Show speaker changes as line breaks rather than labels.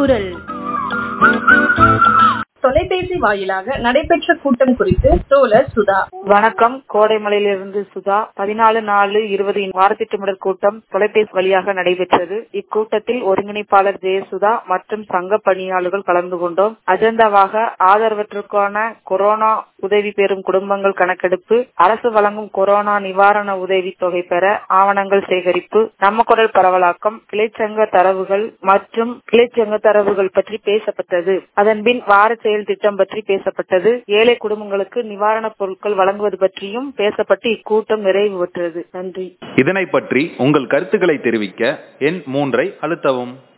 குரல் தொலைபேசி வாயிலாக நடைபெற்ற கூட்டம் குறித்து தோழர் சுதா
வணக்கம் கோடைமலையிலிருந்து சுதா பதினாலு நாலு இருபது வாரத்திட்டமிடல் கூட்டம் தொலைபேசி வழியாக நடைபெற்றது இக்கூட்டத்தில் ஒருங்கிணைப்பாளர் ஜெயசுதா மற்றும் சங்க பணியாளர்கள் கலந்து கொண்டோம் அஜெண்டாவாக ஆதரவற்றுக்கான கொரோனா உதவி பெறும் குடும்பங்கள் கணக்கெடுப்பு அரசு வழங்கும் கொரோனா நிவாரண உதவி தொகை பெற ஆவணங்கள் சேகரிப்பு நம்ம குரல் பரவலாக்கம் கிளைச்சங்க தரவுகள் மற்றும் கிளைச்சங்க தரவுகள் பற்றி பேசப்பட்டது அதன்பின் வார செயல் திட்டம் பற்றி பேசப்பட்டது ஏழை குடும்பங்களுக்கு நிவாரணப் பொருட்கள் வழங்குவது பற்றியும் பேசப்பட்டு இக்கூட்டம் நிறைவு பெற்றது நன்றி
இதனை பற்றி உங்கள் கருத்துக்களை தெரிவிக்க எண் மூன்றை அழுத்தவும்